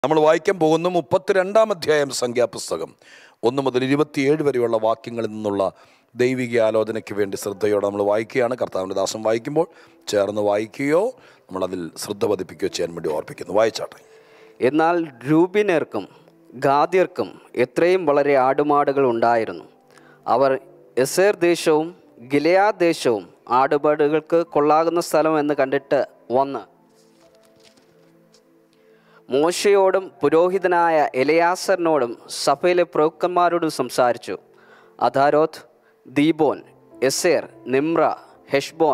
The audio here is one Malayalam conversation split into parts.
നമ്മൾ വായിക്കാൻ പോകുന്ന മുപ്പത്തിരണ്ടാം അധ്യായം സംഖ്യാപുസ്തകം ഒന്ന് മുതൽ ഇരുപത്തിയേഴ് വരെയുള്ള വാക്യങ്ങളിൽ നിന്നുള്ള ദൈവിക ആലോചനയ്ക്ക് വേണ്ടി ശ്രദ്ധയോടെ നമ്മൾ വായിക്കുകയാണ് കർത്താവിൻ്റെ ദാസം വായിക്കുമ്പോൾ ചേർന്ന് വായിക്കുകയോ നമ്മളതിൽ ശ്രദ്ധ പതിപ്പിക്കുകയോ ചെയ്യാൻ വേണ്ടി ഓർപ്പിക്കുന്നു വായിച്ചാട്ടെ എന്നാൽ രൂപിനേർക്കും ഗാദ്യർക്കും എത്രയും വളരെ ആടുമാടുകൾ ഉണ്ടായിരുന്നു അവർ എസേർ ദേശവും ഗിലയാ ദേശവും ആടുമാടുകൾക്ക് കൊള്ളാകുന്ന സ്ഥലം എന്ന് കണ്ടിട്ട് വന്ന് മോശയോടും പുരോഹിതനായ എലയാസറിനോടും സഭയിലെ പ്രഭുക്കന്മാരോടും സംസാരിച്ചു അധാരോത്ത് ദീബോൻ എസേർ നിമ്ര ഹെഷ്ബോൻ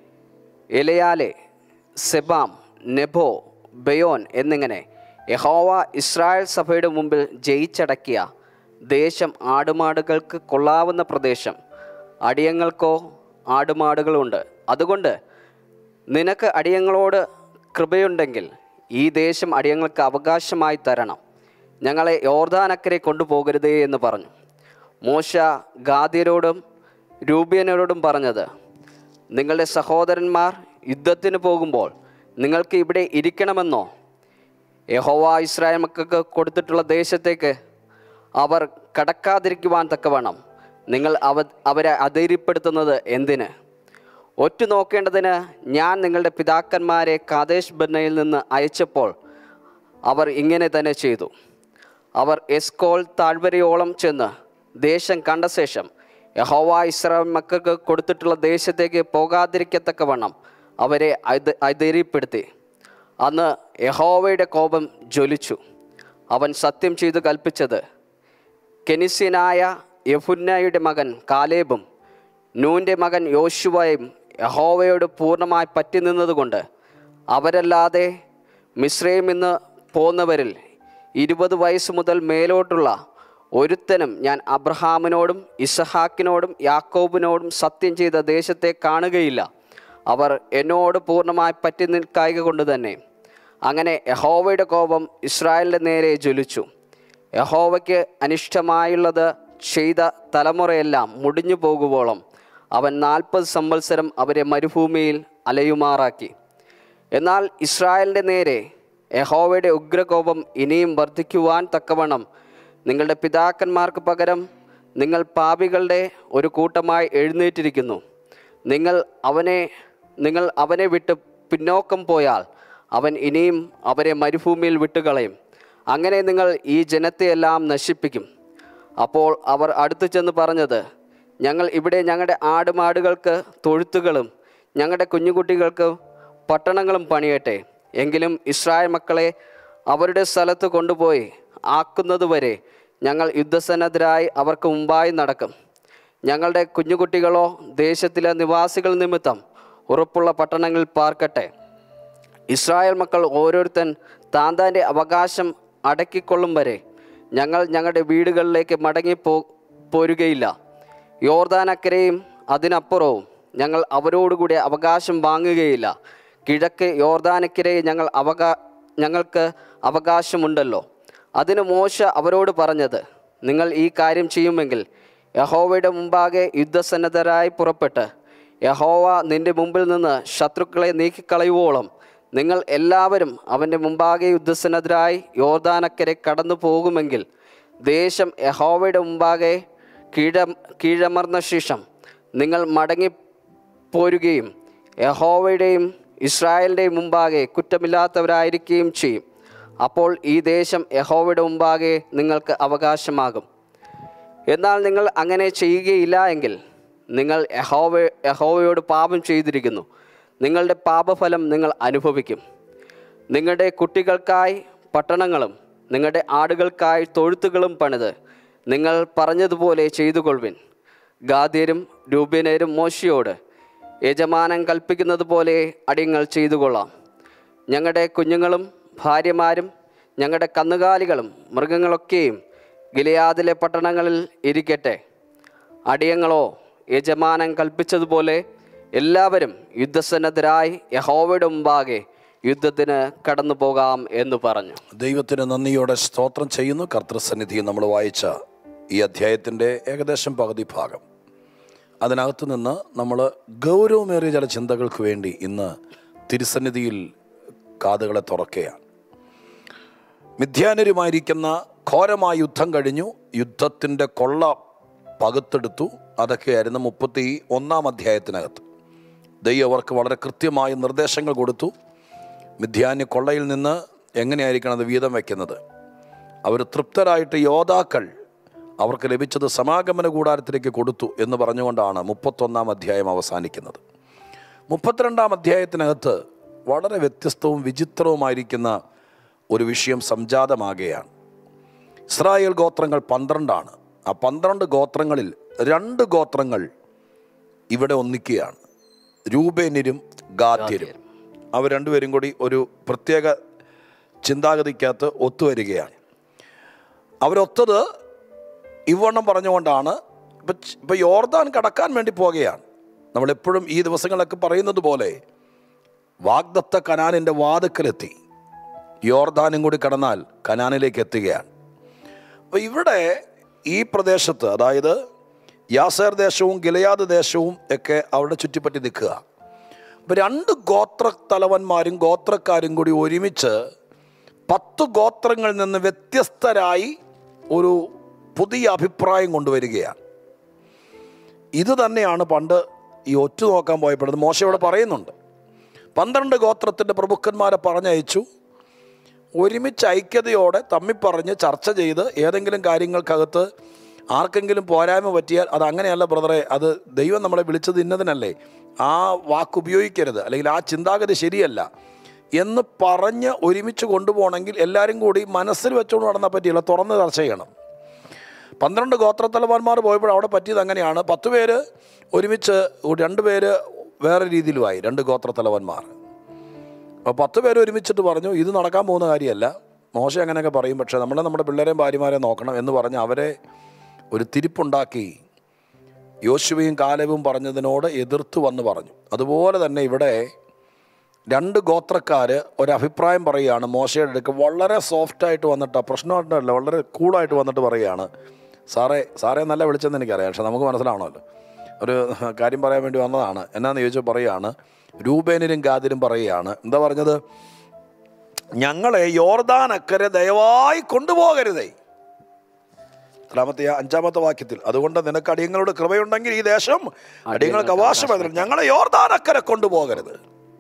എലയാലെ സെബാം നെബോ ബയോൻ എന്നിങ്ങനെ യഹോവ ഇസ്രായേൽ സഭയുടെ മുമ്പിൽ ജയിച്ചടക്കിയ ദേശം ആടുമാടുകൾക്ക് കൊള്ളാവുന്ന പ്രദേശം അടിയങ്ങൾക്കോ ആടുമാടുകളുണ്ട് അതുകൊണ്ട് നിനക്ക് അടിയങ്ങളോട് കൃപയുണ്ടെങ്കിൽ ഈ ദേശം അടിയങ്ങൾക്ക് അവകാശമായി തരണം ഞങ്ങളെ യോർദാനക്കരെ കൊണ്ടുപോകരുതേ എന്ന് പറഞ്ഞു മോശ ഗാദ്യരോടും രൂപ്യനോടും പറഞ്ഞത് നിങ്ങളുടെ സഹോദരന്മാർ യുദ്ധത്തിന് പോകുമ്പോൾ നിങ്ങൾക്ക് ഇവിടെ ഇരിക്കണമെന്നോ യഹോവ ഇസ്രായേൽ മക്കൾക്ക് കൊടുത്തിട്ടുള്ള ദേശത്തേക്ക് അവർ കടക്കാതിരിക്കുവാൻ തക്കവണ്ണം നിങ്ങൾ അവ അവരെ അധൈര്യപ്പെടുത്തുന്നത് എന്തിന് ഒറ്റ നോക്കേണ്ടതിന് ഞാൻ നിങ്ങളുടെ പിതാക്കന്മാരെ കാദേശ് ബന്നയിൽ നിന്ന് അയച്ചപ്പോൾ അവർ ഇങ്ങനെ തന്നെ ചെയ്തു അവർ എസ്കോൾ താഴ്വരയോളം ചെന്ന് ദേശം കണ്ട ശേഷം യഹോവ ഇസ്രായേൽ മക്കൾക്ക് കൊടുത്തിട്ടുള്ള ദേശത്തേക്ക് പോകാതിരിക്കത്തക്കവണ്ണം അവരെ അധ- അധൈര്യപ്പെടുത്തി അന്ന് യഹോവയുടെ കോപം ജ്വലിച്ചു അവൻ സത്യം ചെയ്തു കൽപ്പിച്ചത് കെനിസ്യനായ യഫുന്നയുടെ മകൻ കാലേബും നൂൻ്റെ മകൻ യോശുവയും യഹോവയോട് പൂർണ്ണമായി പറ്റി നിന്നതുകൊണ്ട് അവരല്ലാതെ മിശ്രയിൽ നിന്ന് പോന്നവരിൽ ഇരുപത് വയസ്സ് മുതൽ മേലോട്ടുള്ള ഒരുത്തനും ഞാൻ അബ്രഹാമിനോടും ഇസഹാക്കിനോടും യാക്കോബിനോടും സത്യം ചെയ്ത ദേശത്തെ കാണുകയില്ല അവർ എന്നോട് പൂർണ്ണമായി പറ്റി നിൽക്കായക കൊണ്ട് തന്നെ അങ്ങനെ യഹോവയുടെ കോപം ഇസ്രായേലിൻ്റെ നേരെ ജ്വലിച്ചു യഹോവയ്ക്ക് അനിഷ്ടമായുള്ളത് ചെയ്ത തലമുറയെല്ലാം മുടിഞ്ഞു പോകുവോളം അവൻ നാൽപ്പത് സംവത്സരം അവരെ മരുഭൂമിയിൽ അലയുമാറാക്കി എന്നാൽ ഇസ്രായേലിൻ്റെ നേരെ യഹോവയുടെ ഉഗ്രകോപം ഇനിയും വർദ്ധിക്കുവാൻ തക്കവണ്ണം നിങ്ങളുടെ പിതാക്കന്മാർക്ക് പകരം നിങ്ങൾ പാപികളുടെ ഒരു കൂട്ടമായി എഴുന്നേറ്റിരിക്കുന്നു നിങ്ങൾ അവനെ നിങ്ങൾ അവനെ വിട്ട് പിന്നോക്കം പോയാൽ അവൻ ഇനിയും അവരെ മരുഭൂമിയിൽ വിട്ടുകളയും അങ്ങനെ നിങ്ങൾ ഈ ജനത്തെയെല്ലാം നശിപ്പിക്കും അപ്പോൾ അവർ അടുത്തു ചെന്ന് പറഞ്ഞത് ഞങ്ങൾ ഇവിടെ ഞങ്ങളുടെ ആടുമാടുകൾക്ക് തൊഴുത്തുകളും ഞങ്ങളുടെ കുഞ്ഞുകുട്ടികൾക്ക് പട്ടണങ്ങളും പണിയട്ടെ എങ്കിലും ഇസ്രായേൽ മക്കളെ അവരുടെ സ്ഥലത്ത് കൊണ്ടുപോയി ആക്കുന്നതുവരെ ഞങ്ങൾ യുദ്ധസന്നദ്ധരായി അവർക്ക് മുമ്പായി നടക്കും ഞങ്ങളുടെ കുഞ്ഞുകുട്ടികളോ ദേശത്തിലെ നിവാസികൾ നിമിത്തം ഉറപ്പുള്ള പട്ടണങ്ങളിൽ പാർക്കട്ടെ ഇസ്രായേൽ മക്കൾ ഓരോരുത്തൻ താൻ താൻ്റെ അവകാശം അടക്കിക്കൊള്ളും വരെ ഞങ്ങൾ ഞങ്ങളുടെ വീടുകളിലേക്ക് മടങ്ങി പോ പോരുകയില്ല യോർദാനക്കരയും അതിനപ്പുറവും ഞങ്ങൾ അവരോടുകൂടി അവകാശം വാങ്ങുകയില്ല കിഴക്ക് യോർദാനക്കരയെ ഞങ്ങൾ അവകാ ഞങ്ങൾക്ക് അവകാശമുണ്ടല്ലോ അതിന് മോശ അവരോട് പറഞ്ഞത് നിങ്ങൾ ഈ കാര്യം ചെയ്യുമെങ്കിൽ യഹോവയുടെ മുമ്പാകെ യുദ്ധസന്നദ്ധരായി പുറപ്പെട്ട് യഹോവ നിന്റെ മുമ്പിൽ നിന്ന് ശത്രുക്കളെ നീക്കിക്കളയുവോളം നിങ്ങൾ എല്ലാവരും അവൻ്റെ മുമ്പാകെ യുദ്ധസന്നദ്ധരായി യോർദാനക്കരെ കടന്നു പോകുമെങ്കിൽ ദേശം യഹോവയുടെ മുമ്പാകെ കീഴ കീഴമർന്ന ശേഷം നിങ്ങൾ മടങ്ങി പോരുകയും യഹോവയുടെയും ഇസ്രായേലിൻ്റെയും മുമ്പാകെ കുറ്റമില്ലാത്തവരായിരിക്കുകയും ചെയ്യും അപ്പോൾ ഈ ദേശം യഹോവയുടെ മുമ്പാകെ നിങ്ങൾക്ക് അവകാശമാകും എന്നാൽ നിങ്ങൾ അങ്ങനെ ചെയ്യുകയില്ല എങ്കിൽ നിങ്ങൾ യഹോവ യഹോവയോട് പാപം ചെയ്തിരിക്കുന്നു നിങ്ങളുടെ പാപഫലം നിങ്ങൾ അനുഭവിക്കും നിങ്ങളുടെ കുട്ടികൾക്കായി പട്ടണങ്ങളും നിങ്ങളുടെ ആടുകൾക്കായി തൊഴുത്തുകളും പണിത് നിങ്ങൾ പറഞ്ഞതുപോലെ ചെയ്തുകൊള്ളുവിൻ ഗാദ്യരും രൂപേനരും മോശയോട് യജമാനൻ കൽപ്പിക്കുന്നത് പോലെ അടിയങ്ങൾ ചെയ്തുകൊള്ളാം ഞങ്ങളുടെ കുഞ്ഞുങ്ങളും ഭാര്യമാരും ഞങ്ങളുടെ കന്നുകാലികളും മൃഗങ്ങളൊക്കെയും ഗിലിയാദിലെ പട്ടണങ്ങളിൽ ഇരിക്കട്ടെ അടിയങ്ങളോ യജമാനൻ കൽപ്പിച്ചതുപോലെ എല്ലാവരും യുദ്ധസന്നദ്ധരായി യഹോവയുടെ മുമ്പാകെ യുദ്ധത്തിന് കടന്നു പോകാം എന്ന് പറഞ്ഞു ദൈവത്തിന് നന്ദിയോടെ സ്തോത്രം ചെയ്യുന്നു കർത്തൃസന്നിധിയിൽ നമ്മൾ വായിച്ച ഈ അധ്യായത്തിൻ്റെ ഏകദേശം പകുതി ഭാഗം അതിനകത്ത് നിന്ന് നമ്മൾ ഗൗരവമേറിയ ചില ചിന്തകൾക്ക് വേണ്ടി ഇന്ന് തിരുസന്നിധിയിൽ കാതുകളെ തുറക്കുകയാണ് മിഥ്യാനരുമായിരിക്കുന്ന ഘോരമായ യുദ്ധം കഴിഞ്ഞു യുദ്ധത്തിൻ്റെ കൊള്ള പകുത്തെടുത്തു അതൊക്കെയായിരുന്നു മുപ്പത്തി ഒന്നാം അധ്യായത്തിനകത്ത് ദൈവം അവർക്ക് വളരെ കൃത്യമായ നിർദ്ദേശങ്ങൾ കൊടുത്തു മിഥ്യാന്യ കൊള്ളയിൽ നിന്ന് എങ്ങനെയായിരിക്കണം അത് വീതം വയ്ക്കുന്നത് അവർ തൃപ്തരായിട്ട് യോദ്ധാക്കൾ അവർക്ക് ലഭിച്ചത് സമാഗമന കൂടാരത്തിലേക്ക് കൊടുത്തു എന്ന് പറഞ്ഞുകൊണ്ടാണ് മുപ്പത്തൊന്നാം അധ്യായം അവസാനിക്കുന്നത് മുപ്പത്തിരണ്ടാം അധ്യായത്തിനകത്ത് വളരെ വ്യത്യസ്തവും വിചിത്രവുമായിരിക്കുന്ന ഒരു വിഷയം സംജാതമാകുകയാണ് ഇസ്രായേൽ ഗോത്രങ്ങൾ പന്ത്രണ്ടാണ് ആ പന്ത്രണ്ട് ഗോത്രങ്ങളിൽ രണ്ട് ഗോത്രങ്ങൾ ഇവിടെ ഒന്നിക്കുകയാണ് രൂപേനരും ഗാദ്യരും അവർ രണ്ടുപേരും കൂടി ഒരു പ്രത്യേക ചിന്താഗതിക്കകത്ത് ഒത്തുവരികയാണ് അവരൊത്തത് ഇവണ്ണം പറഞ്ഞുകൊണ്ടാണ് ഇപ്പം ഇപ്പം യോർദാൻ കടക്കാൻ വേണ്ടി പോകുകയാണ് നമ്മളെപ്പോഴും ഈ ദിവസങ്ങളൊക്കെ പറയുന്നത് പോലെ വാഗ്ദത്ത കനാനിൻ്റെ വാതുക്കലെത്തി യോർദാനും കൂടി കടന്നാൽ കനാനിലേക്ക് എത്തുകയാണ് അപ്പോൾ ഇവിടെ ഈ പ്രദേശത്ത് അതായത് യാസേർ ദേശവും ഗിലയാദ് ദേശവും ഒക്കെ അവിടെ ചുറ്റിപ്പറ്റി നിൽക്കുക അപ്പോൾ രണ്ട് ഗോത്ര തലവന്മാരും ഗോത്രക്കാരും കൂടി ഒരുമിച്ച് പത്ത് ഗോത്രങ്ങളിൽ നിന്ന് വ്യത്യസ്തരായി ഒരു പുതിയ അഭിപ്രായം കൊണ്ടുവരികയാണ് ഇത് തന്നെയാണ് പണ്ട് ഈ ഒറ്റ നോക്കാൻ പോയപ്പോഴത് മോശ ഇവിടെ പറയുന്നുണ്ട് പന്ത്രണ്ട് ഗോത്രത്തിൻ്റെ പ്രഭുക്കന്മാരെ പറഞ്ഞയച്ചു ഒരുമിച്ച് ഐക്യതയോടെ തമ്മിൽ പറഞ്ഞ് ചർച്ച ചെയ്ത് ഏതെങ്കിലും കാര്യങ്ങൾക്കകത്ത് ആർക്കെങ്കിലും പോരായ്മ പറ്റിയാൽ അത് അങ്ങനെയല്ല ബ്രദറെ അത് ദൈവം നമ്മളെ വിളിച്ചത് ഇന്നതിനല്ലേ ആ വാക്ക് ഉപയോഗിക്കരുത് അല്ലെങ്കിൽ ആ ചിന്താഗതി ശരിയല്ല എന്ന് പറഞ്ഞ് ഒരുമിച്ച് കൊണ്ടുപോകണമെങ്കിൽ എല്ലാവരും കൂടി മനസ്സിൽ വെച്ചുകൊണ്ട് നടന്നാൽ പറ്റിയില്ല തുറന്ന് ചർച്ച ചെയ്യണം പന്ത്രണ്ട് ഗോത്രത്തലവന്മാർ പോയപ്പോൾ അവിടെ പറ്റിയത് അങ്ങനെയാണ് പത്ത് പേര് ഒരുമിച്ച് രണ്ട് പേര് വേറെ രീതിയിലുമായി രണ്ട് ഗോത്രത്തലവന്മാർ അപ്പോൾ പത്ത് പേര് ഒരുമിച്ചിട്ട് പറഞ്ഞു ഇത് നടക്കാൻ പോകുന്ന കാര്യമല്ല മോശം അങ്ങനെയൊക്കെ പറയും പക്ഷേ നമ്മൾ നമ്മുടെ പിള്ളേരെയും ഭാര്യമാരെയും നോക്കണം എന്ന് പറഞ്ഞ് അവരെ ഒരു തിരിപ്പുണ്ടാക്കി യോശുവയും കാലവും പറഞ്ഞതിനോട് എതിർത്ത് വന്ന് പറഞ്ഞു അതുപോലെ തന്നെ ഇവിടെ രണ്ട് ഗോത്രക്കാർ ഒരഭിപ്രായം പറയുകയാണ് മോശയുടെ അടുക്ക് വളരെ സോഫ്റ്റായിട്ട് വന്നിട്ട് പ്രശ്നമായിട്ടല്ല വളരെ കൂളായിട്ട് വന്നിട്ട് പറയുകയാണ് സാറേ സാറേ നല്ല വിളിച്ചെന്ന് എനിക്കറിയാം പക്ഷെ നമുക്ക് മനസ്സിലാവണമല്ലോ ഒരു കാര്യം പറയാൻ വേണ്ടി വന്നതാണ് എന്നാന്ന് ചോദിച്ചാൽ പറയുകയാണ് രൂപേനരും ഗാദിരും പറയുകയാണ് എന്താ പറഞ്ഞത് ഞങ്ങളെ യോർദാൻ അക്കരെ ദയവായി കൊണ്ടുപോകരുതേ എത്രാമത്തെ അഞ്ചാമത്തെ വാക്യത്തിൽ അതുകൊണ്ട് നിനക്ക് അടിയങ്ങളോട് കൃപയുണ്ടെങ്കിൽ ഈ ദേശം അടിയങ്ങൾക്ക് അവകാശമായിരുന്നു ഞങ്ങളെ യോർദാൻ അക്കരെ കൊണ്ടുപോകരുത്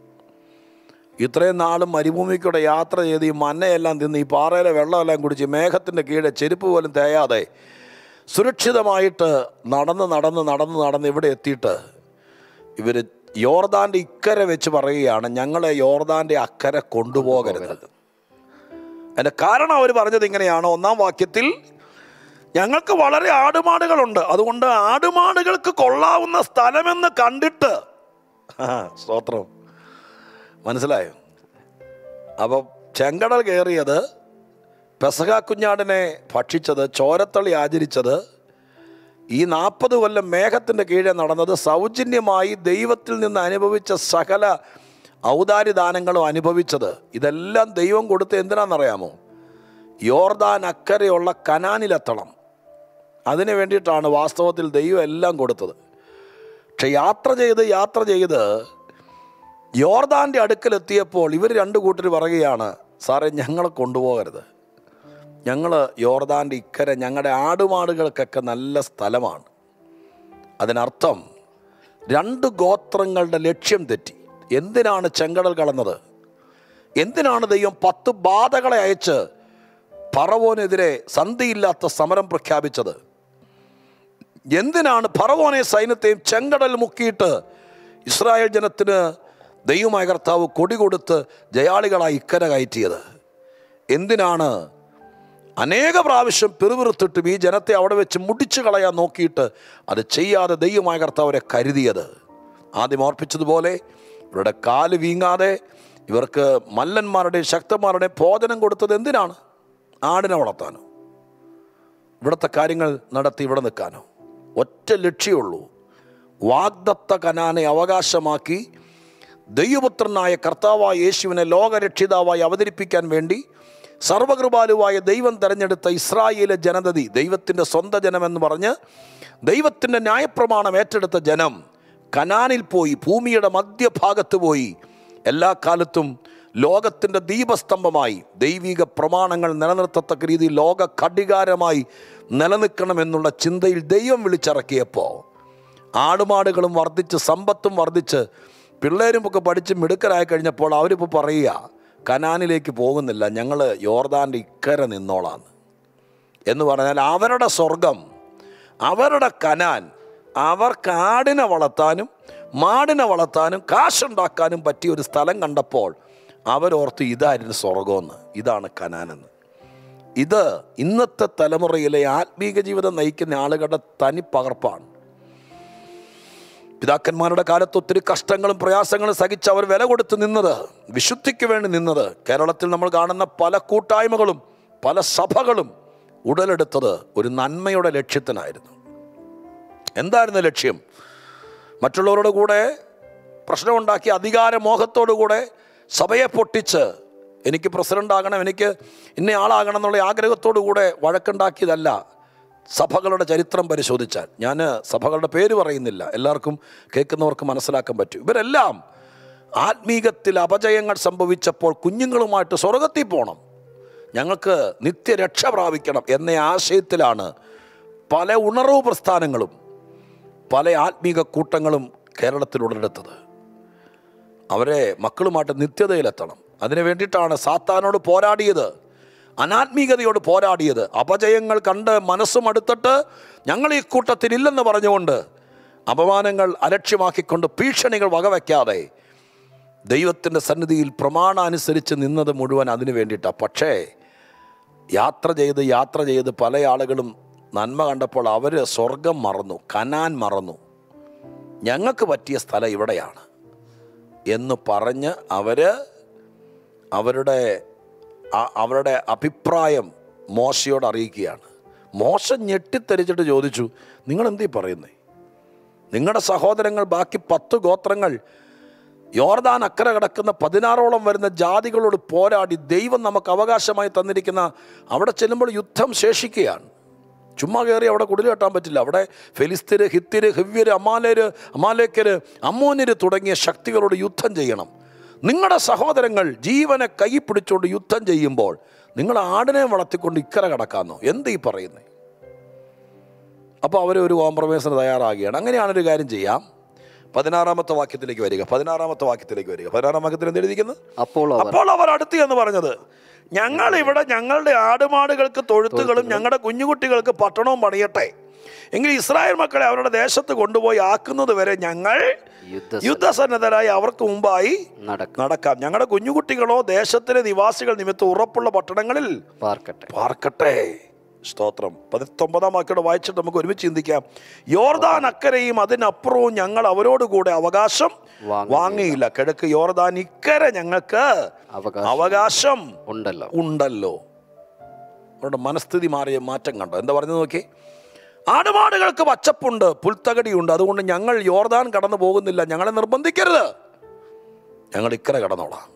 ഇത്രയും നാളും മരുഭൂമിക്കൂടെ യാത്ര ചെയ്ത് ഈ മന്നയെല്ലാം തിന്ന് ഈ പാറയിലെ വെള്ളമെല്ലാം കുടിച്ച് മേഘത്തിൻ്റെ കീഴെ ചെരുപ്പ് പോലും തേയാതെ സുരക്ഷിതമായിട്ട് നടന്ന് നടന്ന് നടന്ന് നടന്ന് ഇവിടെ എത്തിയിട്ട് ഇവർ യോർദാൻ്റെ ഇക്കരെ വെച്ച് പറയുകയാണ് ഞങ്ങളെ യോർദാൻ്റെ അക്കരെ കൊണ്ടുപോകരുത് അതിൻ്റെ കാരണം അവർ പറഞ്ഞത് ഇങ്ങനെയാണ് ഒന്നാം വാക്യത്തിൽ ഞങ്ങൾക്ക് വളരെ ആടുമാടുകളുണ്ട് അതുകൊണ്ട് ആടുമാടുകൾക്ക് കൊള്ളാവുന്ന സ്ഥലമെന്ന് കണ്ടിട്ട് ആ, സ്തോത്രം മനസ്സിലായോ അപ്പോൾ ചെങ്കടൽ കയറിയത് പെസഹ കുഞ്ഞാടിനെ ഭക്ഷിച്ചത് ചോരത്തളി ആചരിച്ചത് ഈ നാൽപ്പത് കൊല്ലം മേഘത്തിൻ്റെ കീഴെ നടന്നത് സൗജന്യമായി ദൈവത്തിൽ നിന്ന് അനുഭവിച്ച സകല ഔദാര്യദാനങ്ങളും അനുഭവിച്ചത് ഇതെല്ലാം ദൈവം കൊടുത്ത് എന്തിനാണെന്നറിയാമോ യോർദാൻ അക്കരെയുള്ള കനാനിലെത്തണം അതിന് വേണ്ടിയിട്ടാണ് വാസ്തവത്തിൽ ദൈവം എല്ലാം കൊടുത്തത് പക്ഷെ യാത്ര ചെയ്ത് യാത്ര ചെയ്ത് യോർദാൻ്റെ അടുക്കലെത്തിയപ്പോൾ ഇവർ രണ്ട് കൂട്ടർ പറയുകയാണ് സാറേ ഞങ്ങളെ കൊണ്ടുപോകരുത് ഞങ്ങൾ യോർദാൻ്റെ ഇക്കരെ ഞങ്ങളുടെ ആടുമാടുകൾക്കൊക്കെ നല്ല സ്ഥലമാണ് അതിനർത്ഥം രണ്ട് ഗോത്രങ്ങളുടെ ലക്ഷ്യം തെറ്റി എന്തിനാണ് ചെങ്കടൽ കടന്നത് എന്തിനാണ് ദൈവം പത്ത് ബാധകളെ അയച്ച് പറവോനെതിരെ സന്ധിയില്ലാത്ത സമരം പ്രഖ്യാപിച്ചത് എന്തിനാണ് ഫറവോനെ സൈന്യത്തെയും ചെങ്കടൽ മുക്കിയിട്ട് ഇസ്രായേൽ ജനത്തിന് ദൈവമായ കർത്താവ് കൊടി കൊടുത്ത് ജയാളികളായി ഇക്കര കയറ്റിയത് എന്തിനാണ് അനേക പ്രാവശ്യം പിറുപിറുത്തിട്ടും ഈ ജനത്തെ അവിടെ വെച്ച് മുടിച്ചു കളയാൻ നോക്കിയിട്ട് അത് ചെയ്യാതെ ദൈവമായ കർത്താവ് അവരെ കരുതിയത് ആദ്യം ഓർപ്പിച്ചതുപോലെ ഇവരുടെ കാല് വീങ്ങാതെ ഇവർക്ക് മല്ലന്മാരുടെയും ശക്തന്മാരുടെയും ഭോജനം കൊടുത്തത് എന്തിനാണ് ആടിനെ വളർത്താനോ ഇവിടുത്തെ കാര്യങ്ങൾ നടത്തി ഇവിടെ നിൽക്കാനോ ഒറ്റ ലക്ഷ്യമുള്ളൂ വാഗ്ദത്ത കനാനെ അവകാശമാക്കി ദൈവപുത്രനായ കർത്താവായ യേശുവിനെ ലോകരക്ഷിതാവായി അവതരിപ്പിക്കാൻ വേണ്ടി സർവകൃപാലുവായ ദൈവം തെരഞ്ഞെടുത്ത ഇസ്രായേലിലെ ജനതതി ദൈവത്തിൻ്റെ സ്വന്തം ജനമെന്ന് പറഞ്ഞ് ദൈവത്തിൻ്റെ ന്യായപ്രമാണം ഏറ്റെടുത്ത ജനം കനാനിൽ പോയി ഭൂമിയുടെ മധ്യഭാഗത്ത് പോയി എല്ലാ കാലത്തും ലോകത്തിൻ്റെ ദീപസ്തംഭമായി ദൈവിക പ്രമാണങ്ങൾ നിലനിർത്തത്തക്ക രീതിയിൽ ലോക ഘടികാരമായി നിലനിൽക്കണമെന്നുള്ള ചിന്തയിൽ ദൈവം വിളിച്ചിറക്കിയപ്പോൾ ആടുമാടുകളും വർദ്ധിച്ച് സമ്പത്തും വർദ്ധിച്ച് പിള്ളേരും ഒക്കെ പഠിച്ച് മിടുക്കരായി കഴിഞ്ഞപ്പോൾ അവരിപ്പോൾ പറയുക കനാനിലേക്ക് പോകുന്നില്ല ഞങ്ങൾ യോർദാൻ്റെ ഇക്കരെ നിന്നോളാന്ന് എന്ന് പറഞ്ഞാൽ അവരുടെ സ്വർഗം അവരുടെ കനാൻ അവർക്ക് ആടിനെ വളർത്താനും മാടിനെ വളർത്താനും കാശുണ്ടാക്കാനും പറ്റിയ ഒരു സ്ഥലം കണ്ടപ്പോൾ അവരോർത്ത് ഇതായിരുന്നു സ്വർഗമെന്ന് ഇതാണ് കനാനെന്ന് ഇത് ഇന്നത്തെ തലമുറയിലെ ആത്മീക ജീവിതം നയിക്കുന്ന ആളുകളുടെ തനി പകർപ്പാണ് പിതാക്കന്മാരുടെ കാലത്ത് ഒത്തിരി കഷ്ടങ്ങളും പ്രയാസങ്ങളും സഹിച്ച് അവർ വില കൊടുത്ത് നിന്നത് വിശുദ്ധിക്ക് വേണ്ടി നിന്നത് കേരളത്തിൽ നമ്മൾ കാണുന്ന പല കൂട്ടായ്മകളും പല സഭകളും ഉടലെടുത്തത് ഒരു നന്മയുടെ ലക്ഷ്യത്തിനായിരുന്നു എന്തായിരുന്നു ലക്ഷ്യം മറ്റുള്ളവരുടെ കൂടെ പ്രശ്നമുണ്ടാക്കി അധികാരമോഹത്തോടുകൂടെ സഭയെ പൊട്ടിച്ച് എനിക്ക് പ്രസിഡന്റ് ആകണം എനിക്ക് ഇന്ന ആളാകണം എന്നുള്ള ആഗ്രഹത്തോടു കൂടെ വഴക്കുണ്ടാക്കിയതല്ല സഭകളുടെ ചരിത്രം പരിശോധിച്ചാൽ ഞാൻ സഭകളുടെ പേര് പറയുന്നില്ല എല്ലാവർക്കും കേൾക്കുന്നവർക്ക് മനസ്സിലാക്കാൻ പറ്റും ഇവരെല്ലാം ആത്മീകത്തിൽ അപജയങ്ങൾ സംഭവിച്ചപ്പോൾ കുഞ്ഞുങ്ങളുമായിട്ട് സ്വർഗത്തിൽ പോകണം ഞങ്ങൾക്ക് നിത്യരക്ഷ പ്രാപിക്കണം എന്ന ആശയത്തിലാണ് പല ഉണർവ് പ്രസ്ഥാനങ്ങളും പല ആത്മീക കൂട്ടങ്ങളും കേരളത്തിൽ ഉടലെടുത്തത് അവരെ മക്കളുമായിട്ട് നിത്യതയിലെത്തണം അതിനു വേണ്ടിയിട്ടാണ് സാത്താനോട് പോരാടിയത് അനാത്മീകതയോട് പോരാടിയത് അപജയങ്ങൾ കണ്ട് മനസ്സും അടുത്തിട്ട് ഞങ്ങൾ ഈ കൂട്ടത്തിൽ ഇല്ലെന്ന് പറഞ്ഞുകൊണ്ട് അപമാനങ്ങൾ അലക്ഷ്യമാക്കിക്കൊണ്ട് ഭീഷണികൾ വകവയ്ക്കാതെ ദൈവത്തിൻ്റെ സന്നിധിയിൽ പ്രമാണമനുസരിച്ച് നിന്നത് മുഴുവൻ അതിനു വേണ്ടിയിട്ടാണ് പക്ഷേ യാത്ര ചെയ്ത് യാത്ര ചെയ്ത് പല ആളുകളും നന്മ കണ്ടപ്പോൾ അവർ സ്വർഗം മറന്നു കനാൻ മറന്നു ഞങ്ങൾക്ക് പറ്റിയ സ്ഥലം ഇവിടെയാണ് എന്ന് പറഞ്ഞ് അവർ അവരുടെ ആ- അവരുടെ അഭിപ്രായം മോശയോട് അറിയിക്കുകയാണ് മോശ ഞെട്ടിത്തെരിച്ചിട്ട് ചോദിച്ചു നിങ്ങൾ എന്തീ പറയുന്നേ നിങ്ങളുടെ സഹോദരങ്ങൾ ബാക്കി പത്ത് ഗോത്രങ്ങൾ യോർദാൻ അക്കരെ കിടക്കുന്ന പതിനാറോളം വരുന്ന ജാതികളോട് പോരാടി ദൈവം നമുക്ക് അവകാശമായി തന്നിരിക്കുന്ന അവിടെ ചെല്ലുമ്പോൾ യുദ്ധം ശേഷിക്കുകയാണ് ചുമ്മാ കയറി അവിടെ കുടിൽ കെട്ടാൻ പറ്റില്ല അവിടെ ഫെലിസ്തീര് ഹിത്തിര് ഹെവ്യര് അമാലേര് അമാലേക്കര് അമ്മോന്യര് തുടങ്ങിയ ശക്തികളോട് യുദ്ധം ചെയ്യണം നിങ്ങളുടെ സഹോദരങ്ങൾ ജീവനെ കൈ പിടിച്ചുകൊണ്ട് യുദ്ധം ചെയ്യുമ്പോൾ നിങ്ങൾ ആടിനെ വളർത്തിക്കൊണ്ട് ഇക്കര കടക്കാന്നോ എന്ത് ഈ പറയുന്നേ അപ്പോൾ അവർ ഒരു കോംപ്രമൈസിന് തയ്യാറാകുകയാണ് അങ്ങനെയാണൊരു കാര്യം ചെയ്യാം പതിനാറാമത്തെ വാക്യത്തിലേക്ക് വരിക പതിനാറാമത്തെ വാക്യത്തിലേക്ക് വരിക പതിനാറാം വാക്യത്തിൽ എന്ത് എഴുതിയിരിക്കുന്നത് അപ്പോൾ അവർ അപ്പോൾ അവർ അടുത്ത് എന്ന് പറഞ്ഞത് ഞങ്ങൾ ഇവിടെ ഞങ്ങളുടെ ആടുമാടുകൾക്ക് തൊഴുത്തുകളും ഞങ്ങളുടെ കുഞ്ഞുകുട്ടികൾക്ക് പട്ടണവും പണിയട്ടെ എങ്കിൽ ഇസ്രായേൽ മക്കളെ അവരുടെ ദേശത്ത് കൊണ്ടുപോയി ആക്കുന്നത് വരെ ഞങ്ങൾ യുദ്ധ യുദ്ധസന്നദ്ധരായി അവർക്ക് മുമ്പായി നടക്കും നടക്കാം ഞങ്ങളുടെ കുഞ്ഞുകുട്ടികളോ ദേശത്തിലെ നിവാസികൾ നിമിത്തം ഉറപ്പുള്ള പട്ടണങ്ങളിൽ പാർക്കട്ടെ പാർക്കട്ടെ സ്തോത്രം പത്തൊമ്പതാം വാക്യോടെ വായിച്ചിട്ട് നമുക്ക് ഒരുമിച്ച് ചിന്തിക്കാം യോർദാൻ അക്കരയും അതിനപ്പുറവും ഞങ്ങൾ അവരോട് കൂടെ അവകാശം വാങ്ങുകയില്ല. വാങ്ങിയില്ല കിഴക്ക് യോർദാൻ ഇക്കരെ ഞങ്ങൾക്ക് അവകാശം അവകാശം ഉണ്ടല്ലോ ഉണ്ടല്ലോ അവരുടെ മനസ്ഥിതി മാറിയ മാറ്റം കണ്ടോ എന്താ പറഞ്ഞത് നോക്കി ആടുമാടുകൾക്ക് പച്ചപ്പുണ്ട് പുൽത്തകടിയുണ്ട് അതുകൊണ്ട് ഞങ്ങൾ യോർദാൻ കടന്നു പോകുന്നില്ല ഞങ്ങളെ നിർബന്ധിക്കരുത് ഞങ്ങൾ ഇക്കരെ കടന്നോളാം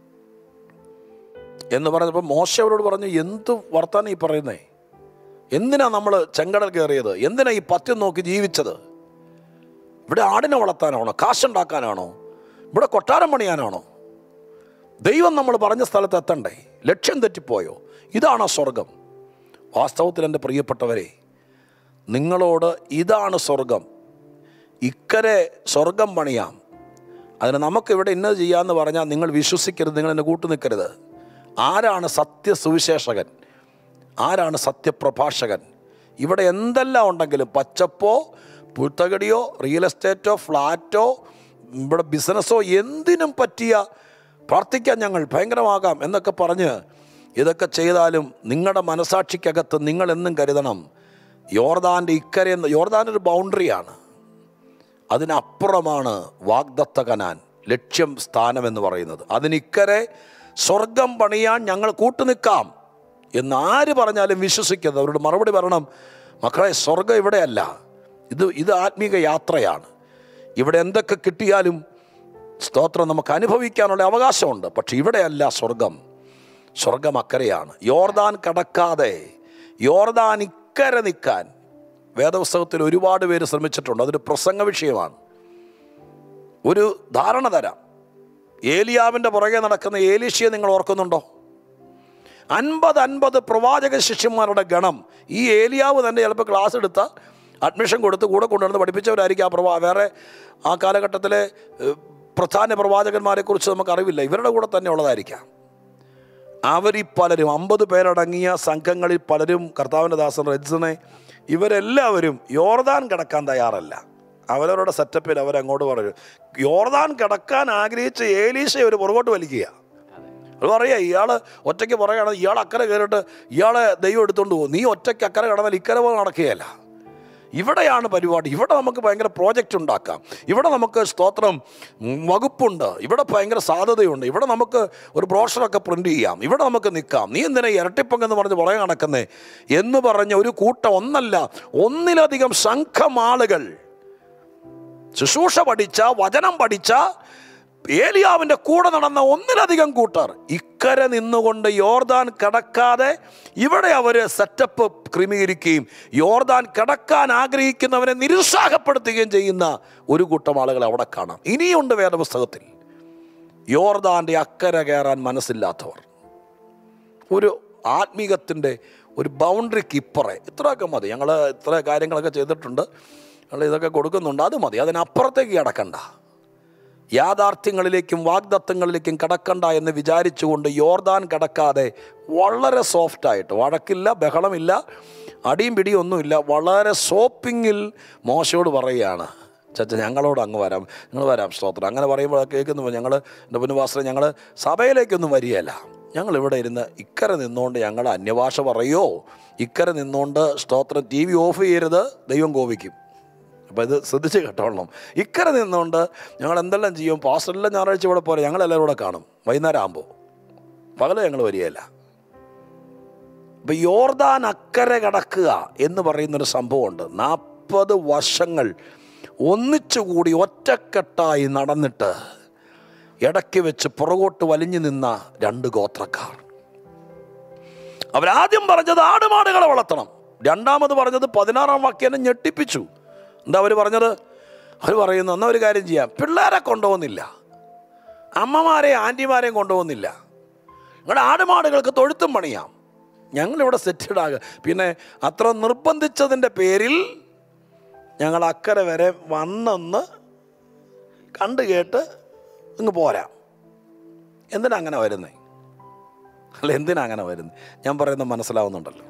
എന്ന് പറഞ്ഞപ്പോൾ മോശ അവരോട് പറഞ്ഞു എന്ത് വർത്താനം ഈ പറയുന്നേ എന്തിനാ നമ്മൾ ചെങ്കടൽ കയറിയത് എന്തിനാ ഈ പത്യം നോക്കി ജീവിച്ചത് ഇവിടെ ആടിനെ വളർത്താനാണോ കാശുണ്ടാക്കാനാണോ ഇവിടെ കൊട്ടാരം പണിയാനാണോ ദൈവം നമ്മൾ പറഞ്ഞ സ്ഥലത്ത് എത്തണ്ടേ ലക്ഷ്യം തെറ്റിപ്പോയോ ഇതാണോ സ്വർഗം വാസ്തവത്തിൽ എൻ്റെ പ്രിയപ്പെട്ടവരെ നിങ്ങളോട് ഇതാണ് സ്വർഗം ഇക്കരെ സ്വർഗം പണിയാം അതിന് നമുക്കിവിടെ ഇന്നത് ചെയ്യാമെന്ന് പറഞ്ഞാൽ നിങ്ങൾ വിശ്വസിക്കരുത് നിങ്ങൾ എന്നെ കൂട്ടു നിൽക്കരുത് ആരാണ് സത്യസുവിശേഷകൻ ആരാണ് സത്യപ്രഭാഷകൻ ഇവിടെ എന്തെല്ലാം ഉണ്ടെങ്കിലും പച്ചപ്പോ പുൽത്തകടിയോ റിയൽ എസ്റ്റേറ്റോ ഫ്ലാറ്റോ ഇവിടെ ബിസിനസ്സോ എന്തിനും പറ്റിയ പ്രാർത്ഥിക്കാൻ ഞങ്ങൾ ഭയങ്കരമാകാം എന്നൊക്കെ പറഞ്ഞ് ഇതൊക്കെ ചെയ്താലും നിങ്ങളുടെ മനസാക്ഷിക്കകത്ത് നിങ്ങൾ എന്നും കരുതണം യോർദാൻ്റെ ഇക്കരെ യോർദാൻ ഒരു ബൗണ്ടറിയാണ് അതിനപ്പുറമാണ് വാഗ്ദത്ത കനാൻ ലക്ഷ്യം സ്ഥാനം എന്ന് പറയുന്നത് അതിനിക്കരെ സ്വർഗം പണിയാൻ ഞങ്ങൾ കൂട്ടുനിൽക്കാം എന്ന് ആര് പറഞ്ഞാലും വിശ്വസിക്കരുത് അവരോട് മറുപടി പറയണം മക്കളെ സ്വർഗം ഇവിടെയല്ല ഇത് ഇത് ആത്മീക യാത്രയാണ് ഇവിടെ എന്തൊക്കെ കിട്ടിയാലും സ്തോത്രം നമുക്ക് അനുഭവിക്കാനുള്ള അവകാശമുണ്ട് പക്ഷെ ഇവിടെയല്ല സ്വർഗം സ്വർഗം അക്കരെയാണ് യോർദാൻ കടക്കാതെ യോർദാൻ ഇക്കരെ നിൽക്കാൻ വേദപുസ്തകത്തിൽ ഒരുപാട് പേര് ശ്രമിച്ചിട്ടുണ്ട് അതൊരു പ്രസംഗ വിഷയമാണ് ഒരു ധാരണ തരാം ഏലിയാവിൻ്റെ പുറകെ നടക്കുന്ന ഏലീഷയെ നിങ്ങൾ ഓർക്കുന്നുണ്ടോ അൻപത് അൻപത് പ്രവാചക ശിഷ്യന്മാരുടെ ഗണം ഈ ഏലിയാവ് തന്നെ ചിലപ്പോൾ ക്ലാസ് എടുത്ത അഡ്മിഷൻ കൊടുത്ത് കൂടെ കൊണ്ടുവന്ന് പഠിപ്പിച്ചവരായിരിക്കും ആ പ്രവാ വേറെ ആ കാലഘട്ടത്തിലെ ഏഹ്, പ്രധാന പ്രവാചകന്മാരെക്കുറിച്ച് നമുക്ക് അറിവില്ല ഇവരുടെ കൂടെ തന്നെ ഉള്ളതായിരിക്കാം അവരിൽ പലരും അമ്പത് പേരടങ്ങിയ സംഘങ്ങളിൽ പലരും കർത്താവിൻ്റെ ദാസൻ റെഡ്സനെ ഇവരെല്ലാവരും യോർദാൻ കിടക്കാൻ തയ്യാറല്ല അവരവരുടെ സെറ്റപ്പിൽ അവരങ്ങോട്ട് പറയും യോർദാൻ കിടക്കാൻ ആഗ്രഹിച്ച ഏലീശ ഒരു പുറകോട്ട് വലിക്കുക അത് പറയാ ഇയാൾ ഒറ്റയ്ക്ക് പറയുകയാണ് ഇയാൾ അക്കരെ കയറിയിട്ട് ഇയാളെ ദൈവം എടുത്തുകൊണ്ട് പോകും നീ ഒറ്റയ്ക്ക് അക്കരെ കടന്നാൽ ഇക്കരെ പോലെ നടക്കുകയല്ല ഇവിടെയാണ് പരിപാടി ഇവിടെ നമുക്ക് ഭയങ്കര പ്രോജക്റ്റ് ഉണ്ടാക്കാം ഇവിടെ നമുക്ക് സ്തോത്രം ഉം, വകുപ്പുണ്ട് ഇവിടെ ഭയങ്കര സാധ്യതയുണ്ട് ഇവിടെ നമുക്ക് ഒരു ബ്രോഷറൊക്കെ പ്രിന്റ് ചെയ്യാം ഇവിടെ നമുക്ക് നിൽക്കാം നീ എന്തിനാ ഇരട്ടിപ്പങ്കെന്ന് പറഞ്ഞ് പുറകെ നടക്കുന്നേ എന്ന് പറഞ്ഞ ഒരു കൂട്ടം ഒന്നല്ല ഒന്നിലധികം സംഘം ആളുകൾ ശുശ്രൂഷ പഠിച്ച വചനം പഠിച്ച ഏലിയാവിൻ്റെ കൂടെ നടന്ന ഒന്നിലധികം കൂട്ടർ ഇക്കരെ നിന്നുകൊണ്ട് യോർദാൻ കടക്കാതെ ഇവിടെ അവർ സെറ്റപ്പ് ക്രമീകരിക്കുകയും യോർദാൻ കടക്കാൻ ആഗ്രഹിക്കുന്നവനെ നിരുത്സാഹപ്പെടുത്തുകയും ചെയ്യുന്ന ഒരു കൂട്ടം ആളുകൾ അവിടെ കാണാം ഇനിയുണ്ട് വേദപുസ്തകത്തിൽ യോർദാൻ്റെ അക്കരെ കയറാൻ മനസ്സില്ലാത്തവർ ഒരു ആത്മീകത്തിൻ്റെ ഒരു ബൗണ്ടറിക്ക് ഇപ്പറേ ഇത്രയൊക്കെ മതി ഞങ്ങൾ ഇത്ര കാര്യങ്ങളൊക്കെ ചെയ്തിട്ടുണ്ട് ഞങ്ങൾ ഇതൊക്കെ കൊടുക്കുന്നുണ്ട് അത് മതി അതിനപ്പുറത്തേക്ക് കിടക്കണ്ട യാഥാർത്ഥ്യങ്ങളിലേക്കും വാഗ്ദത്തങ്ങളിലേക്കും കടക്കണ്ട എന്ന് വിചാരിച്ചുകൊണ്ട് യോർദാൻ കടക്കാതെ വളരെ സോഫ്റ്റായിട്ട് വഴക്കില്ല ബഹളമില്ല അടിയും പിടിയും ഒന്നുമില്ല വളരെ സോപ്പിങ്ങിൽ മോശയോട് പറയുകയാണ് ചച്ച ഞങ്ങളോട് അങ്ങ് വരാം ഞങ്ങൾ വരാം സ്തോത്രം അങ്ങനെ പറയുമ്പോൾ കേൾക്കുന്നു ഞങ്ങൾ എൻ്റെ പുനവാസനം ഞങ്ങൾ സഭയിലേക്കൊന്നും വരികയല്ല ഞങ്ങൾ ഇവിടെ ഇരുന്ന് ഇക്കരെ നിന്നുകൊണ്ട് ഞങ്ങൾ അന്യഭാഷ പറയോ ഇക്കരെ നിന്നുകൊണ്ട് സ്തോത്രം ടി വി ഓഫ് ചെയ്യരുത് ദൈവം കോപിക്കും അപ്പോൾ ഇത് ശ്രദ്ധിച്ച് കേട്ടോളണം ഇക്കരെ നിന്നുകൊണ്ട് ഞങ്ങൾ എന്തെല്ലാം ചെയ്യും പാസ്റ്ററെല്ലാം ഞായറാഴ്ച ഇവിടെ പോലെ ഞങ്ങളെല്ലാവരും കൂടെ കാണും വൈകുന്നേരം ആകുമ്പോൾ പകല് ഞങ്ങൾ വരികയില്ല അപ്പം യോർദാൻ അക്കരെ കടക്കുക എന്ന് പറയുന്നൊരു സംഭവമുണ്ട് നാൽപ്പത് വർഷങ്ങൾ ഒന്നിച്ചുകൂടി ഒറ്റക്കെട്ടായി നടന്നിട്ട് ഇടയ്ക്ക് വെച്ച് പുറകോട്ട് വലിഞ്ഞു നിന്ന രണ്ട് ഗോത്രക്കാർ അവരാദ്യം പറഞ്ഞത് ആടുമാടുകളെ വളർത്തണം രണ്ടാമത് പറഞ്ഞത് പതിനാറാം വാക്യം ഞെട്ടിപ്പിച്ചു എന്താ അവർ പറഞ്ഞത് അവർ പറയുന്നു എന്നാൽ ഒരു കാര്യം ചെയ്യാം പിള്ളേരെ കൊണ്ടുപോകുന്നില്ല അമ്മമാരെയും ആൻറ്റിമാരെയും കൊണ്ടുപോകുന്നില്ല നിങ്ങളുടെ ആടുമാടുകൾക്ക് തൊഴുത്തും പണിയാം ഞങ്ങളിവിടെ സെറ്റഡ് ആകുക പിന്നെ അത്ര നിർബന്ധിച്ചതിൻ്റെ പേരിൽ ഞങ്ങൾ അക്കരെ വരെ വന്നൊന്ന് കണ്ടു കേട്ട് ഇങ്ങ് പോരാം എന്തിനാ അങ്ങനെ വരുന്നേ അല്ല എന്തിനാ അങ്ങനെ വരുന്നത് ഞാൻ പറയുന്നത് മനസ്സിലാവുന്നുണ്ടല്ലോ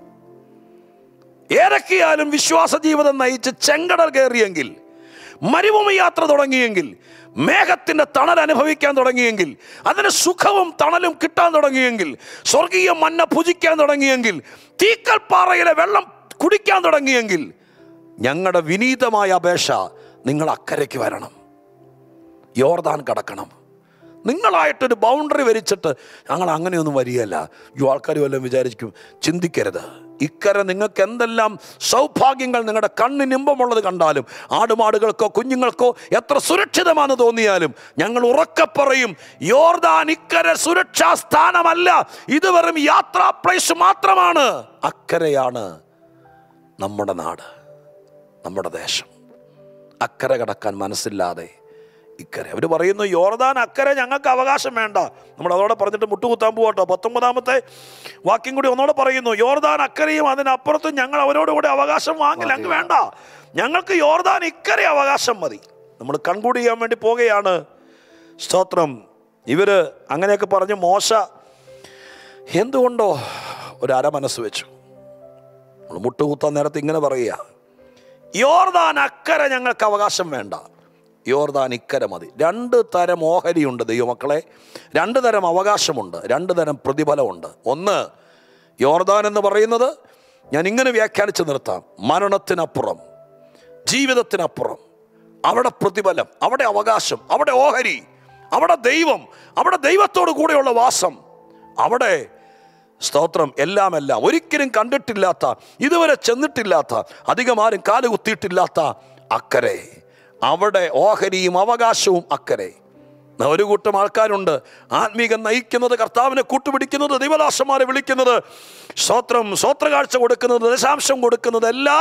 ഏതൊക്കെയാലും വിശ്വാസ ജീവിതം നയിച്ച് ചെങ്കടൽ കയറിയെങ്കിൽ മരുഭൂമി യാത്ര തുടങ്ങിയെങ്കിൽ മേഘത്തിന്റെ തണൽ അനുഭവിക്കാൻ തുടങ്ങിയെങ്കിൽ അതിന് സുഖവും തണലും കിട്ടാൻ തുടങ്ങിയെങ്കിൽ സ്വർഗീയ മന്ന ഭുജിക്കാൻ തുടങ്ങിയെങ്കിൽ തീക്കൽപ്പാറയിലെ വെള്ളം കുടിക്കാൻ തുടങ്ങിയെങ്കിൽ ഞങ്ങളുടെ വിനീതമായ അപേക്ഷ നിങ്ങൾ അക്കരയ്ക്ക് വരണം യോർദാൻ കടക്കണം നിങ്ങളായിട്ടൊരു ബൗണ്ടറി വരിച്ചിട്ട് ഞങ്ങൾ അങ്ങനെയൊന്നും വരികയല്ല ഈ ആൾക്കാർ വല്ലതും വിചാരിക്കും ചിന്തിക്കരുത് ഇക്കരെ നിങ്ങൾക്ക് എന്തെല്ലാം സൗഭാഗ്യങ്ങൾ നിങ്ങളുടെ കണ്ണിന് ഇമ്പമുള്ളത് കണ്ടാലും ആടുമാടുകൾക്കോ കുഞ്ഞുങ്ങൾക്കോ എത്ര സുരക്ഷിതമാണെന്ന് തോന്നിയാലും ഞങ്ങൾ ഉറക്കെ പറയും യോർദാൻ ഇക്കരെ സുരക്ഷാ സ്ഥാനമല്ല ഇത് വെറും യാത്രാ പ്ലേസ് മാത്രമാണ് അക്കരെയാണ് നമ്മുടെ നാട് നമ്മുടെ ദേശം അക്കരെ കടക്കാൻ മനസ്സില്ലാതെ ഇക്കരെ അവർ പറയുന്നു യോർദാൻ അക്കരെ ഞങ്ങൾക്ക് അവകാശം വേണ്ട നമ്മൾ അതോടെ പറഞ്ഞിട്ട് മുട്ടുകുത്താൻ പോകട്ടോ പത്തൊമ്പതാമത്തെ വാക്യം കൂടി ഒന്നോടെ പറയുന്നു യോർദാൻ അക്കരെയും അതിനപ്പുറത്തും ഞങ്ങൾ അവരോട് കൂടെ അവകാശം വാങ്ങില്ല അങ്ങ് വേണ്ട ഞങ്ങൾക്ക് യോർദാൻ ഇക്കരെ അവകാശം മതി നമ്മൾ കൺകൂടി ചെയ്യാൻ വേണ്ടി പോകുകയാണ് സ്തോത്രം ഇവര് അങ്ങനെയൊക്കെ പറഞ്ഞ് മോശ എന്തുകൊണ്ടോ ഒരു അര മനസ്സ് വെച്ചു നമ്മൾ മുട്ടുകുത്താൻ നേരത്തെ ഇങ്ങനെ പറയുക യോർദാൻ അക്കരെ ഞങ്ങൾക്ക് അവകാശം വേണ്ട യോർദാൻ ഇക്കരെ മതി രണ്ട് തരം ഓഹരിയുണ്ട് ദൈവമക്കളെ രണ്ട് തരം അവകാശമുണ്ട് രണ്ട് തരം പ്രതിഫലമുണ്ട് ഒന്ന് യോർദാൻ എന്ന് പറയുന്നത് ഞാൻ ഇങ്ങനെ വ്യാഖ്യാനിച്ച് നിർത്താം മരണത്തിനപ്പുറം ജീവിതത്തിനപ്പുറം അവിടെ പ്രതിഫലം അവിടെ അവകാശം അവിടെ ഓഹരി അവിടെ ദൈവം അവിടെ ദൈവത്തോട് കൂടെയുള്ള വാസം അവിടെ സ്തോത്രം എല്ലാം എല്ലാം ഒരിക്കലും കണ്ടിട്ടില്ലാത്ത ഇതുവരെ ചെന്നിട്ടില്ലാത്ത അധികം ആരും കാലുകുത്തിയിട്ടില്ലാത്ത അക്കരെ അവിടെ ഓഹരിയും അവകാശവും അക്കരെ എന്നാ ഒരു കൂട്ടം ആൾക്കാരുണ്ട് ആത്മീകം നയിക്കുന്നത് കർത്താവിനെ കൂട്ടുപിടിക്കുന്നത് ദൈവദാസന്മാരെ വിളിക്കുന്നത് സ്തോത്രം സ്വോത്രകാഴ്ച കൊടുക്കുന്നത് ദശാംശം കൊടുക്കുന്നത് എല്ലാം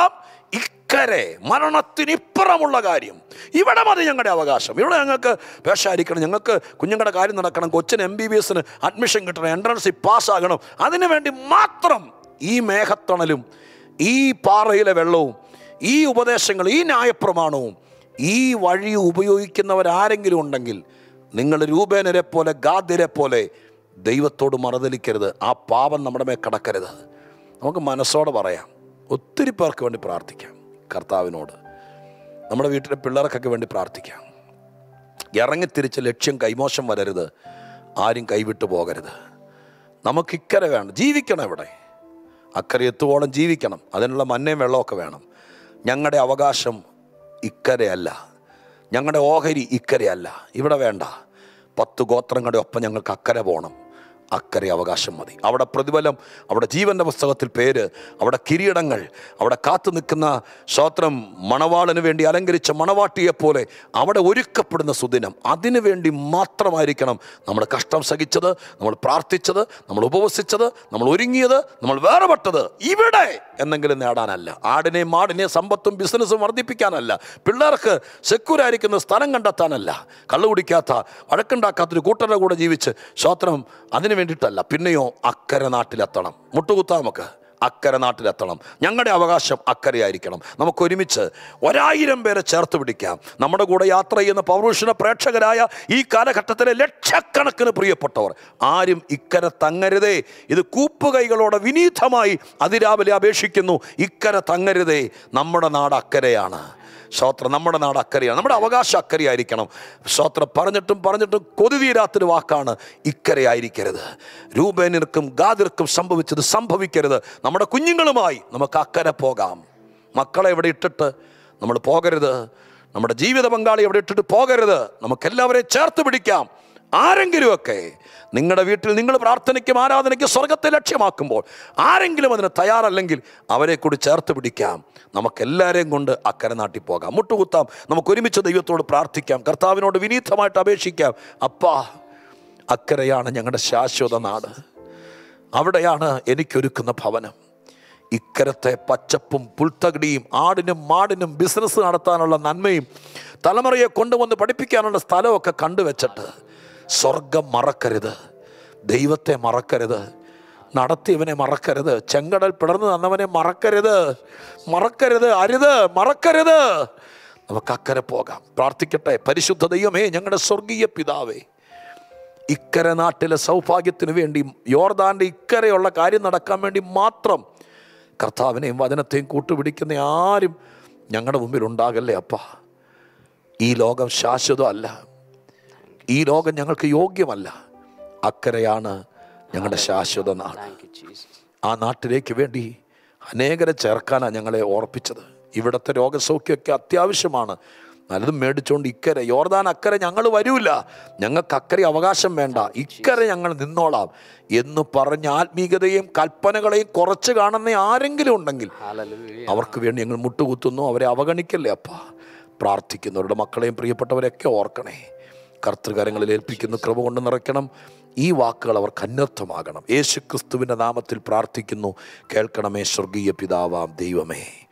ഇക്കരെ മരണത്തിനിപ്പുറമുള്ള കാര്യം ഇവിടെ മതി ഞങ്ങളുടെ അവകാശം ഇവിടെ ഞങ്ങൾക്ക് പേശായിരിക്കണം ഞങ്ങൾക്ക് കുഞ്ഞുങ്ങളുടെ കാര്യം നടക്കണം കൊച്ചിന് എം ബി ബി എസിന് അഡ്മിഷൻ കിട്ടണം എൻട്രൻസിൽ പാസ്സാകണം അതിനു വേണ്ടി മാത്രം ഈ മേഘത്തണലും ഈ പാറയിലെ വെള്ളവും ഈ ഉപദേശങ്ങൾ ഈ ന്യായപ്രമാണവും ഈ വഴി ഉപയോഗിക്കുന്നവരാരെങ്കിലും ഉണ്ടെങ്കിൽ നിങ്ങൾ രൂപേനരെ പോലെ ഗാദ്യരെ പോലെ ദൈവത്തോട് മറുതലിക്കരുത് ആ പാപം നമ്മുടെ മേൽ കടക്കരുത് നമുക്ക് മനസ്സോടെ പറയാം ഒത്തിരി പേർക്ക് വേണ്ടി പ്രാർത്ഥിക്കാം കർത്താവിനോട് നമ്മുടെ വീട്ടിലെ പിള്ളേർക്കൊക്കെ വേണ്ടി പ്രാർത്ഥിക്കാം ഇറങ്ങിത്തിരിച്ച് ലക്ഷ്യം കൈമോശം വരരുത് ആരും കൈവിട്ടു പോകരുത് നമുക്ക് ഇക്കരെ വേണം ജീവിക്കണം ഇവിടെ അക്കരെ എത്തുവോളം ജീവിക്കണം അതിനുള്ള മന്നയും വെള്ളമൊക്കെ വേണം ഞങ്ങളുടെ അവകാശം ഇക്കരെയല്ല ഞങ്ങളുടെ ഓഹരി ഇക്കരെയല്ല ഇവിടെ വേണ്ട പത്ത് ഗോത്രങ്ങളുടെ ഒപ്പം ഞങ്ങൾക്ക് അക്കരെ പോകണം അക്കരെ അവകാശം മതി അവിടെ പ്രതിഫലം അവിടെ ജീവന്റെ പുസ്തകത്തിൽ പേര് അവിടെ കിരീടങ്ങൾ അവിടെ കാത്തു നിൽക്കുന്ന സ്വോത്രം മണവാളന് വേണ്ടി അലങ്കരിച്ച മണവാട്ടിയെപ്പോലെ അവിടെ ഒരുക്കപ്പെടുന്ന സുദിനം അതിനു വേണ്ടി മാത്രമായിരിക്കണം നമ്മൾ കഷ്ടം സഹിച്ചത് നമ്മൾ പ്രാർത്ഥിച്ചത് നമ്മൾ ഉപവസിച്ചത് നമ്മൾ ഒരുങ്ങിയത് നമ്മൾ വേറെപ്പെട്ടത് ഇവിടെ എന്തെങ്കിലും നേടാനല്ല ആടിനെയും മാടിനെയും സമ്പത്തും ബിസിനസ്സും വർദ്ധിപ്പിക്കാനല്ല പിള്ളേർക്ക് സെക്യൂരായിരിക്കുന്ന സ്ഥലം കണ്ടെത്താനല്ല കള്ളു കുടിക്കാത്ത വഴക്കുണ്ടാക്കാത്തൊരു കൂട്ടരുടെ കൂടെ ജീവിച്ച് സ്വോത്രം അതിനു വേണ്ടിയിട്ടല്ല പിന്നെയോ അക്കരെ നാട്ടിലെത്തണം മുട്ടുകുത്താം നമുക്ക് അക്കരെ നാട്ടിലെത്തണം ഞങ്ങളുടെ അവകാശം അക്കരെയായിരിക്കണം നമുക്ക് ഒരുമിച്ച് ഒരായിരം പേരെ ചേർത്ത് പിടിക്കാം നമ്മുടെ കൂടെ യാത്ര ചെയ്യുന്ന പൗരുഷന പ്രേക്ഷകരായ ഈ കാലഘട്ടത്തിലെ ലക്ഷക്കണക്കിന് പ്രിയപ്പെട്ടവർ ആരും ഇക്കരെ തങ്ങരുതേ ഇത് കൂപ്പുകൈകളോടെ വിനീതമായി അതിരാവിലെ അപേക്ഷിക്കുന്നു ഇക്കരെ തങ്ങരുതേ നമ്മുടെ നാട് അക്കരെയാണ് ശ്രോത്രം നമ്മുടെ നാട് അക്കരയാണ് നമ്മുടെ അവകാശം അക്കരയായിരിക്കണം ശ്രോത്രം പറഞ്ഞിട്ടും പറഞ്ഞിട്ടും കൊതി തീരാത്തൊരു വാക്കാണ് ഇക്കരയായിരിക്കരുത് രൂപേനിർക്കും ഗാതിർക്കും സംഭവിച്ചത് സംഭവിക്കരുത് നമ്മുടെ കുഞ്ഞുങ്ങളുമായി നമുക്ക് അക്കരെ പോകാം മക്കളെ ഇവിടെ ഇട്ടിട്ട് നമ്മൾ പോകരുത് നമ്മുടെ ജീവിത പങ്കാളി ഇവിടെ ഇട്ടിട്ട് പോകരുത് നമുക്കെല്ലാവരെയും ചേർത്ത് പിടിക്കാം ആരെങ്കിലുമൊക്കെ നിങ്ങളുടെ വീട്ടിൽ നിങ്ങൾ പ്രാർത്ഥനയ്ക്കും ആരാധനയ്ക്കും സ്വർഗത്തെ ലക്ഷ്യമാക്കുമ്പോൾ ആരെങ്കിലും അതിന് തയ്യാറല്ലെങ്കിൽ അവരെ കൂടി ചേർത്ത് പിടിക്കാം നമുക്കെല്ലാവരെയും കൊണ്ട് അക്കരെ നാട്ടിൽ പോകാം മുട്ടുകുത്താം നമുക്ക് ഒരുമിച്ച് ദൈവത്തോട് പ്രാർത്ഥിക്കാം കർത്താവിനോട് വിനീതമായിട്ട് അപേക്ഷിക്കാം അപ്പാ അക്കരെയാണ് ഞങ്ങളുടെ ശാശ്വത നാട് അവിടെയാണ് എനിക്കൊരുക്കുന്ന ഭവനം ഇക്കരത്തെ പച്ചപ്പും പുൽത്തകിടിയും ആടിനും മാടിനും ബിസിനസ് നടത്താനുള്ള നന്മയും തലമുറയെ കൊണ്ടുവന്ന് പഠിപ്പിക്കാനുള്ള സ്ഥലമൊക്കെ കണ്ടുവച്ചിട്ട് സ്വർഗം മറക്കരുത് ദൈവത്തെ മറക്കരുത് നടത്തിയവനെ മറക്കരുത് ചെങ്കടൽ പിളർന്നു തന്നവനെ മറക്കരുത് മറക്കരുത് അരുത് മറക്കരുത് നമുക്ക് അക്കരെ പോകാം പ്രാർത്ഥിക്കട്ടെ പരിശുദ്ധ ദൈവമേ ഞങ്ങളുടെ സ്വർഗീയ പിതാവേ ഇക്കരെ നാട്ടിലെ സൗഭാഗ്യത്തിന് വേണ്ടി യോർദാൻ്റെ ഇക്കരെയുള്ള കാര്യം നടക്കാൻ വേണ്ടി മാത്രം കർത്താവിനെയും വചനത്തെയും കൂട്ടുപിടിക്കുന്ന ആരും ഞങ്ങളുടെ മുമ്പിൽ ഉണ്ടാകല്ലേ അപ്പ ഈ ലോകം ശാശ്വതമല്ല ഈ ലോകം ഞങ്ങൾക്ക് യോഗ്യമല്ല അക്കരെയാണ് ഞങ്ങളുടെ ശാശ്വത നാട് താങ്ക് യു ജീസസ് ആ നാട്ടിലേക്ക് വേണ്ടി അനേകരെ ചേർക്കാനാണ് ഞങ്ങളെ ഓർപ്പിച്ചത് ഇവിടുത്തെ രോഗസൗഖ്യമൊക്കെ അത്യാവശ്യമാണ് നല്ലതും മേടിച്ചുകൊണ്ട് ഇക്കരെ യോർദാൻ അക്കരെ ഞങ്ങൾ വരൂല ഞങ്ങൾക്ക് അക്കരെ അവകാശം വേണ്ട ഇക്കരെ ഞങ്ങൾ നിന്നോളാം എന്ന് പറഞ്ഞ ആത്മീയതയും കൽപ്പനകളെയും കുറച്ച് കാണുന്ന ആരെങ്കിലും ഉണ്ടെങ്കിൽ ഹല്ലേലൂയ അവർക്ക് വേണ്ടി ഞങ്ങൾ മുട്ടുകുത്തുന്നു അവരെ അവഗണിക്കല്ലേ അപ്പ പ്രാർത്ഥിക്കുന്നവരുടെ മക്കളെയും പ്രിയപ്പെട്ടവരെയൊക്കെ ഓർക്കണേ കർത്തൃകരങ്ങളിൽ ഏൽപ്പിക്കുന്ന കൃപ കൊണ്ട് നിറയ്ക്കണം ഈ വാക്കുകൾ അവർക്ക് അന്വർത്ഥമാകണം യേശു ക്രിസ്തുവിൻ്റെ നാമത്തിൽ പ്രാർത്ഥിക്കുന്നു കേൾക്കണമേ സ്വർഗീയ പിതാവാം ദൈവമേ